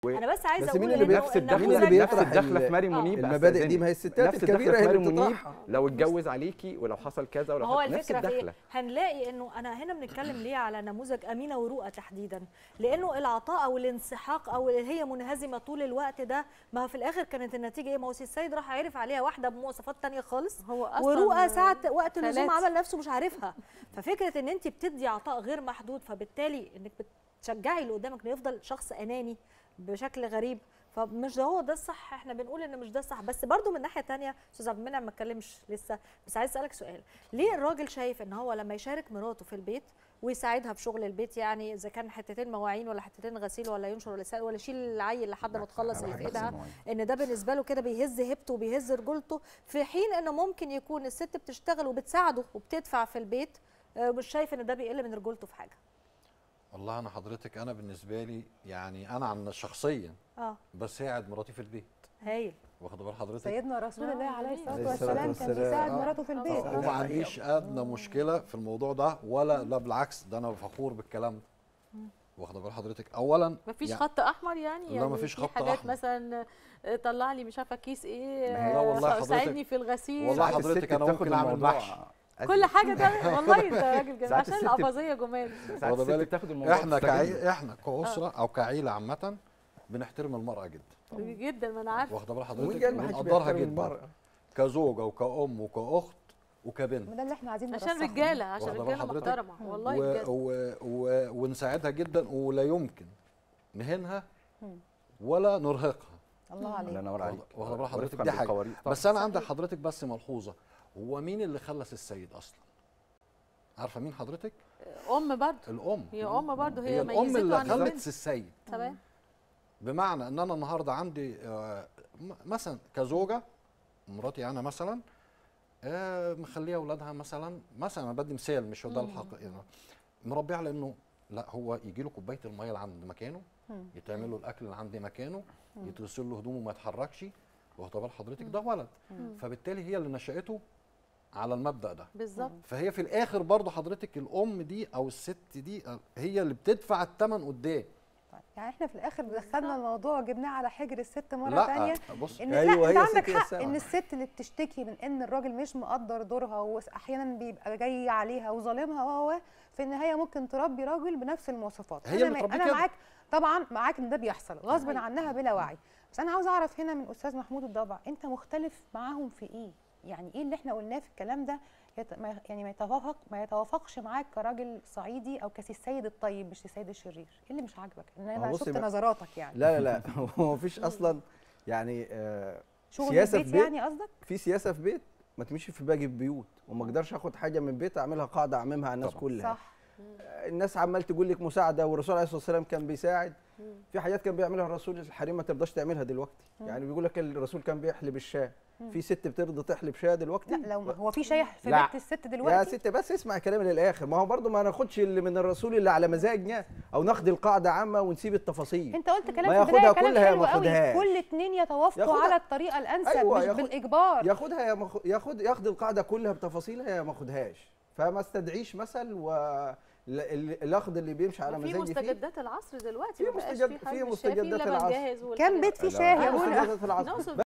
انا بس عايزه بس اقول مين اللي إنه بيفرض نفس مين الدخله اللي النموذج- نفس بيطرح الدخله ال- في ماري آه. منيب المبادئ بأستاذنك. دي ما هي الستات نفس الدخله الكبيره في هي ماري اللي منيب بتطرحها لو اتجوز عليكي ولو حصل كذا ولو ما هو حصل نفس الفكره في ايه؟ الدخله هنلاقي انه انا هنا بنتكلم ليه على نموذج امينه ورؤى تحديدا لانه العطاء او الانسحاق او اللي هي منهزمه طول الوقت ده ما هو في الاخر كانت النتيجه ايه؟ ما هو سي السيد راح عرف عليها واحده بمواصفات تانية خالص هو اصلا ورؤى ساعه وقت اللزوم خالاتي. عمل نفسه مش عارفها ففكره ان انت بتدي عطاء غير محدود فبالتالي انك بتشجعي اللي قدامك انه يفضل شخص اناني بشكل غريب فمش ده هو ده الصح احنا بنقول ان مش ده الصح بس برضو من ناحيه تانية استاذ عبد المنعم ما اتكلمش لسه بس عايز اسالك سؤال ليه الراجل شايف ان هو لما يشارك مراته في البيت ويساعدها في شغل البيت يعني اذا كان حتتين مواعين ولا حتتين غسيل ولا ينشر ولا يسال ولا يشيل العيل لحد ما تخلص اللي في ايدها ان ده بالنسبه له كده بيهز هيبته وبيهز رجولته في حين انه ممكن يكون الست بتشتغل وبتساعده وبتدفع في البيت آه، مش شايف ان ده بيقل من رجولته في حاجه والله انا حضرتك انا بالنسبه لي يعني انا عن شخصيا اه بساعد مراتي في البيت هايل واخد بال حضرتك سيدنا رسول الله عليه الصلاه عليه الصلاة والسلام كان والسلام. بيساعد آه. مراته في البيت آه، وما عنديش ادنى مشكله في الموضوع ده ولا لا بالعكس ده انا فخور بالكلام ده واخد بال حضرتك اولا مفيش يعني- خط احمر يعني لا، يعني مفيش في خط حاجات أحمر. مثلا آه، طلع لي مش عارفه كيس ايه ما هي لا والله آه، حضرتك- ساعدني في الغسيل والله ساعات حضرتك الست أنا بتاخد ممكن أعمل الموضوع محشي. كل حاجه ده والله انت راجل جميل ساعات عشان الست- الاباظيه جمال ساعات واخد الست بالك؟ بتاخد الموضوع احنا تستغله. كعي... احنا كاسره او كعيله عامه بنحترم المراه جدا جدا ما انا عارفه واخد بال ومين حضرتك قال ما حدش ونقدرها بيحترم جدا المرأة كزوجه وكأم وكأخت وكبنت ده اللي احنا عايزين عشان نرسخه. رجاله عشان واخدة بال رجاله حضرتك؟ محترمه والله و... بجد و... و... ونساعدها جدا ولا يمكن نهينها ولا نرهقها الله الله عليك ينور عليك واخد بال حضرتك ورفقاً دي حاجه بالقوارير طبعاً. بس انا عندي حضرتك بس ملحوظه هو مين اللي خلص السيد اصلا عارفه مين حضرتك ام برضه الام هي ام برضه هي هي الام ميزته اللي عن البنت خلت السيد تمام بمعنى ان انا النهارده عندي آه، م- مثلا كزوجه مراتي انا مثلا آه، مخليه اولادها مثلا مثلا انا بدي مثال مش هو ده الحق يعني مربيه على انه لا هو يجي له كوبايه الميه اللي عند مكانه يتعمل له الاكل اللي عند مكانه يتغسل له هدومه ما يتحركش واخد بال حضرتك ده ولد فبالتالي هي اللي نشأته على المبدأ ده بالظبط فهي في الاخر برضه حضرتك الام دي او الست دي آه، هي اللي بتدفع الثمن قدام طيب، يعني احنا في الاخر دخلنا الموضوع وجبناه على حجر الست مره لا ثانيه بص ان أيوة، لا هي انت عندك ست هي حق السبعة. ان الست اللي بتشتكي من ان الراجل مش مقدر دورها واحيانا بيبقى جاي عليها وظالمها وهو في النهايه ممكن تربي راجل بنفس المواصفات هي أنا اللي ما- بتربيه انا كده. معاك طبعا معاك ان ده بيحصل غصب عنها بلا وعي بس انا عاوزه اعرف هنا من استاذ محمود الضبع انت مختلف معاهم في ايه يعني ايه اللي احنا قلناه في الكلام ده يت... ما- يعني ما يتوافق ما يتوافقش معاك كراجل صعيدي او كسي السيد الطيب مش السيد الشرير ايه اللي مش عاجبك ان هو انا بصي شفت بقى- نظراتك يعني لا لا لا هو مفيش اصلا يعني آه، شغل سياسة البيت في بيت يعني قصدك في سياسه في بيت ما تمشي في باقي البيوت وما اقدرش اخد حاجه من بيت اعملها قاعده اعممها على الناس طبعاً. كلها صح الناس عمال تقول لك مساعده والرسول عليه الصلاه والسلام كان بيساعد في حاجات كان بيعملها الرسول الحريم ما ترضاش تعملها دلوقتي يعني بيقول لك الرسول كان بيحلب الشاه في ست بترضى تحلب شاه دلوقتي لا لو هو في شاي في لا. بيت الست يا دلوقتي ست بس اسمع كلامي للاخر ما هو برضه ما ناخدش اللي من الرسول اللي على مزاجنا او ناخد القاعده عامه ونسيب التفاصيل انت قلت كلام ما في البدايه ياخدها كلام كلها يا حلو ما قوي ياخدهاش. كل اتنين يتوافقوا ياخدها. على الطريقه الانسب أيوة، مش ياخد- بالاجبار ياخدها يا مخ... ياخد ياخد القاعده كلها بتفاصيلها يا ما اخدهاش فما استدعيش مثل و ال- ال- الاخد اللي بيمشي على في مزاجي فيه مستجدات العصر دلوقتي في ما بقاش مستجد- في في حد مش شايف مستجدات إلا العصر. جاهز كام والحاجات بيت فيه دي. شاي يا في منى مستجدات العصر نقصد